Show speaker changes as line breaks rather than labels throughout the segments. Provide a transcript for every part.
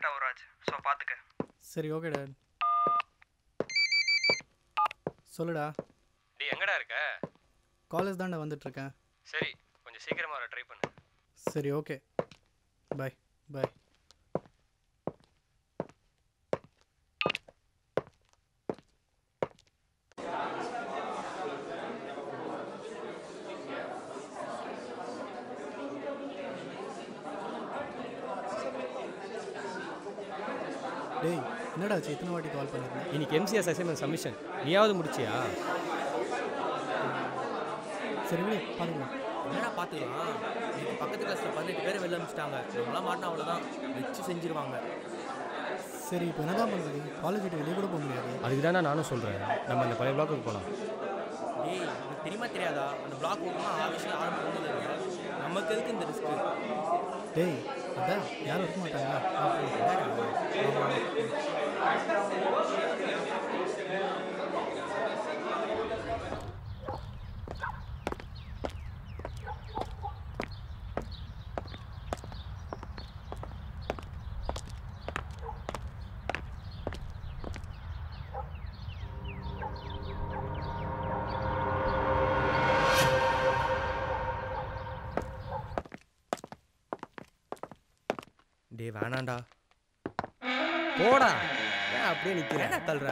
ஆகும் ராஜ் ஸோ பார்த்துக்க
சரி ஓகே டேட் சொல்லுடா
டேய் எங்கடா இருக்க
காலேஜ் தாண்டா வந்துட்டுருக்கேன்
சரி கொஞ்சம் சீக்கிரமா வர ட்ரை பண்ணு
சரி ஓகே பாய் பாய் டேய் என்னடா ஆச்சு இத்தனை வாட்டி கால் பண்ணிருந்தேன்
இன்னைக்கு எம்சிஎஸ் அசைன்மெண்ட் சப்மிஷன் நீயாவது முடிச்சியா
சரி விடு பார்த்துக்கலாம்
என்னடா பார்த்துக்கலாம் இன்னைக்கு பக்கத்து கிளாஸில் பதினெட்டு பேர் வெளில அனுப்பிச்சிட்டாங்க நம்மளாம் மாட்டினா அவ்வளோதான் வச்சு செஞ்சிருவாங்க
சரி இப்போ என்னதான் பண்ணுறது காலேஜ் விட்டு வெளியே கூட போக முடியாது
அதுக்கு தானே நானும் சொல்கிறேன் நம்ம அந்த பழைய பிளாக்குக்கு போகலாம்
டேய் உனக்கு தெரியுமா தெரியாதா அந்த பிளாக் ஓட்டமா ஆஃபீஸில் யாரும் போனது இல்லை நமக்கு எதுக்கு இந்த ரிஸ்க்கு
டேய் அதான் யாரும் இருக்க மாட்டாங்களா
டேய் வேணாண்டா
போடா ஏன் அப்படியே நிற்கிறேன்
என்ன தள்ளுற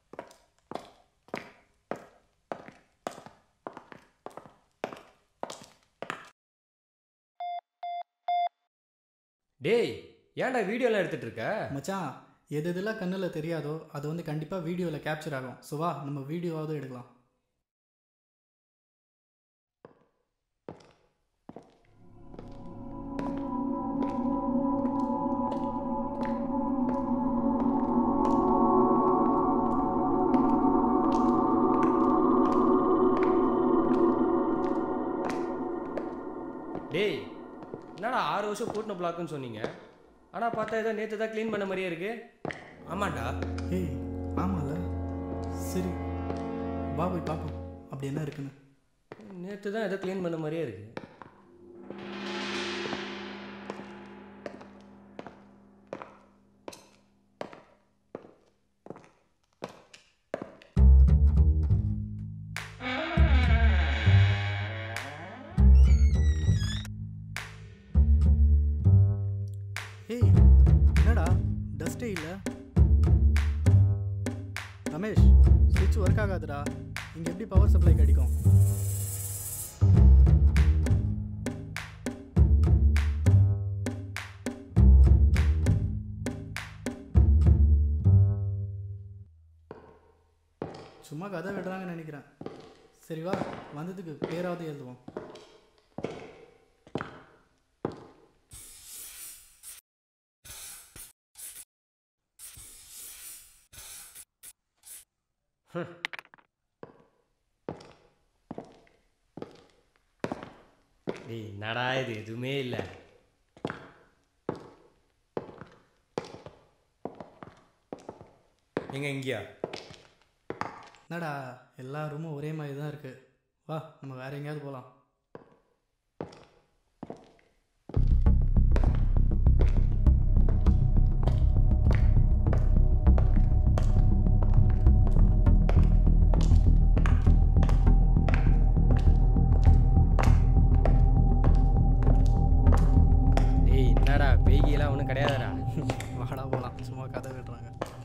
டேய் ஏன்டா வீடியோலாம் எடுத்துட்டு இருக்க
மச்சான் எது எதெல்லாம் கண்ணில் தெரியாதோ அது வந்து கண்டிப்பாக வீடியோவில் கேப்சர் ஆகும் ஸோ வா நம்ம வீடியோவாவது எடுக்கலாம்
டேய் என்னடா ஆறு வருஷம் கூட்டின பிளாக்குன்னு சொன்னீங்க ஆனால் பார்த்தா ஏதோ நேற்று தான் க்ளீன் பண்ண மாதிரியே இருக்கு
ஆமாண்டா
ஏய் ஆமாம்ல சரி வா போய் பார்ப்போம் அப்படி என்ன இருக்குன்னு
நேற்று தான் ஏதோ க்ளீன் பண்ண மாதிரியே இருக்கு
ஏய் என்னடா டஸ்டே இல்லை ரமேஷ் ஸ்விட்ச் ஒர்க் ஆகாதுடா இங்கே எப்படி பவர் சப்ளை கிடைக்கும் சும்மா கதை விடுறாங்கன்னு நினைக்கிறேன் சரி வா வந்ததுக்கு பேராவது எழுதுவோம்
டேய் என்னடா இது எதுவுமே இல்லை
எங்க இங்கேயா
என்னடா எல்லா ரூமும் ஒரே மாதிரி தான் இருக்கு வா நம்ம வேற எங்கேயாவது போகலாம்
டேய் என்னடா பேய்கிலாம் ஒன்றும் கிடையாதுடா
வாடா போகலாம் சும்மா கதை விடுறாங்க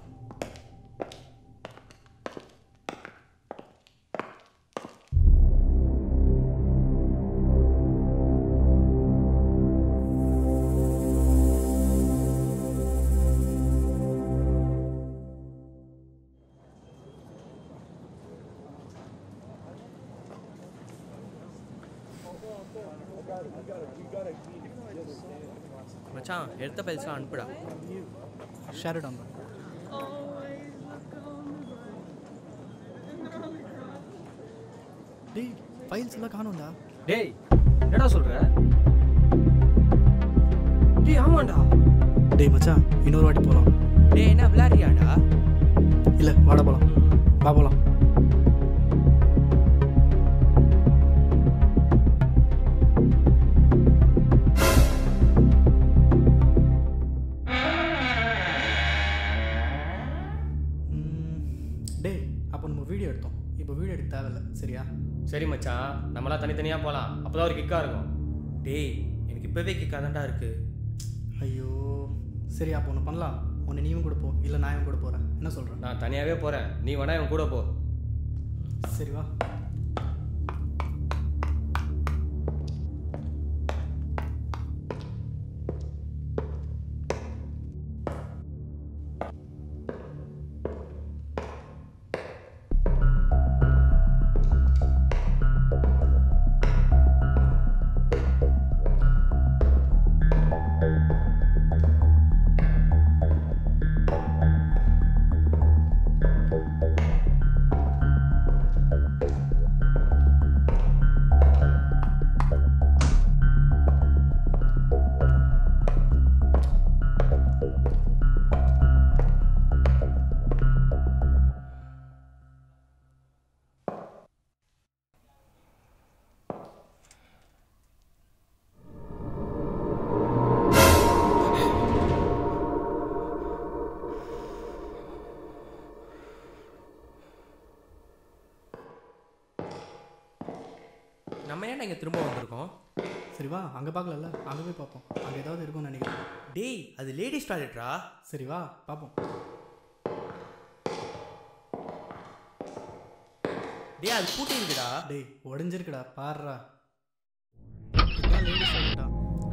மச்சான் எடுத்த பைல்ஸ்லாம் அனுப்புடா
ஷேர் இட் ஆன் டேய் ஃபைல்ஸ் எல்லாம் காணும்டா
டேய் என்னடா சொல்ற டேய் ஆமாண்டா
டேய் மச்சான் இன்னொரு வாட்டி போகலாம்
டேய் என்ன விளையாடுறியாடா
இல்லை வாடா போகலாம் வா போகலாம் டேய் அப்போ நம்ம வீடியோ எடுத்தோம் இப்போ வீடியோ எடுக்க தேவையில்ல சரியா
சரி மச்சான் நம்மளாம் தனித்தனியாக போகலாம் அப்போ தான் ஒரு கிக்காக இருக்கும்
டேய் எனக்கு இப்போவே கிக்காதான்டா இருக்கு
ஐயோ சரி அப்போ ஒன்று பண்ணலாம் ஒன்று நீயும் கூட போ இல்லை நான் இவன் கூட போகிறேன் என்ன சொல்கிறேன்
நான் தனியாகவே போகிறேன் நீ வேணா இவன் கூட போ
சரி வா
நம்ம ஏன்டா இங்கே திரும்ப வந்திருக்கோம்
சரி வா அங்கே பார்க்கலல்ல அங்கே போய் பார்ப்போம் அங்கே ஏதாவது இருக்கும்னு நினைக்கிறேன்
டேய் அது லேடிஸ் டாய்லெட்ரா
சரி வா பார்ப்போம்
டேய் அது பூட்டி இருக்குடா
டேய் உடஞ்சிருக்குடா பாருடா இதுதான் லேடிஸ் டாய்லெட்டா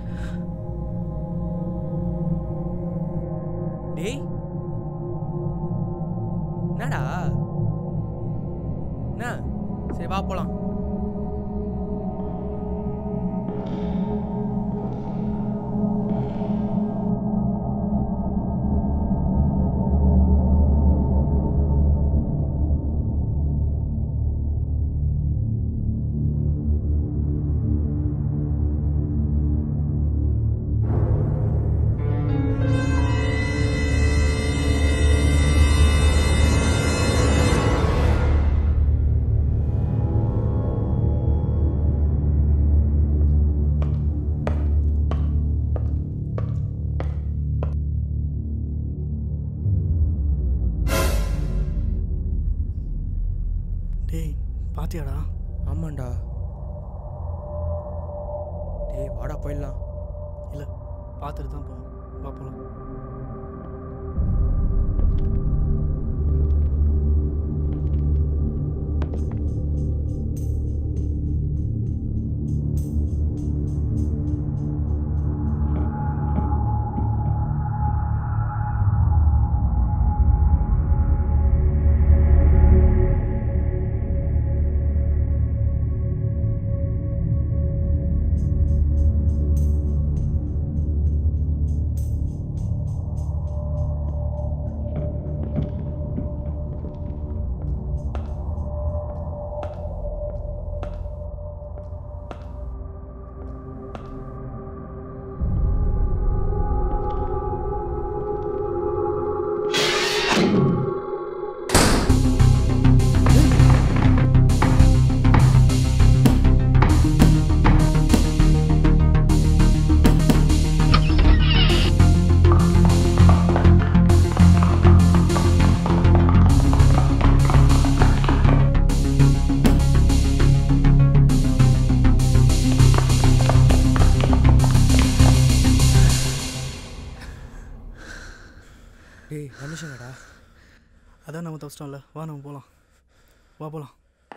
டேய் என்னடா என்ன சரி வா போலாம்
டேய் பாத்தியாடா
ஆமாண்டா டேய் வாடா போயிடலாம்
இல்லை பார்த்துட்டு தான் போவோம் வா போகலாம்
டேய் மனுஷங்கடா
அதான் நம்ம தப்பிச்சிட்டோம்ல வா நம்ம போகலாம் வா போகலாம்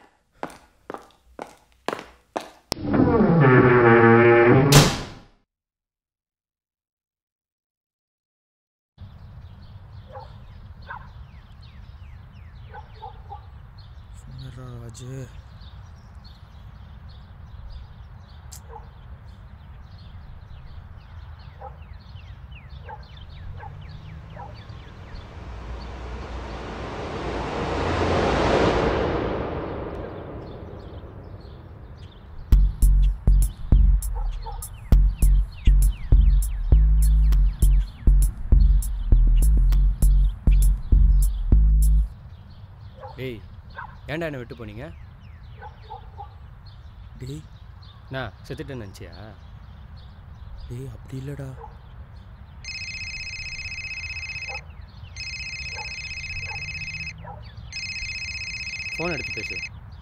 சுந்தரா ராஜு
டேய் ஏன்டா என்னை விட்டு போனீங்க
டேய்
நான் செத்துட்டேன்னு நினச்சியா
டேய் அப்படி இல்லைடா
ஃபோன் எடுத்து பேசு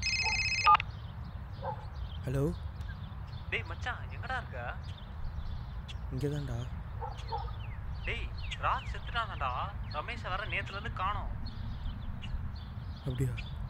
ஹலோ
டேய் மச்சான் எங்கடா இருக்க
இங்கே தான்டா
டேய் ராஜ் செத்துட்டாங்கடா ரமேஷ் வர நேத்துல இருந்து காணோம்
அப்படியா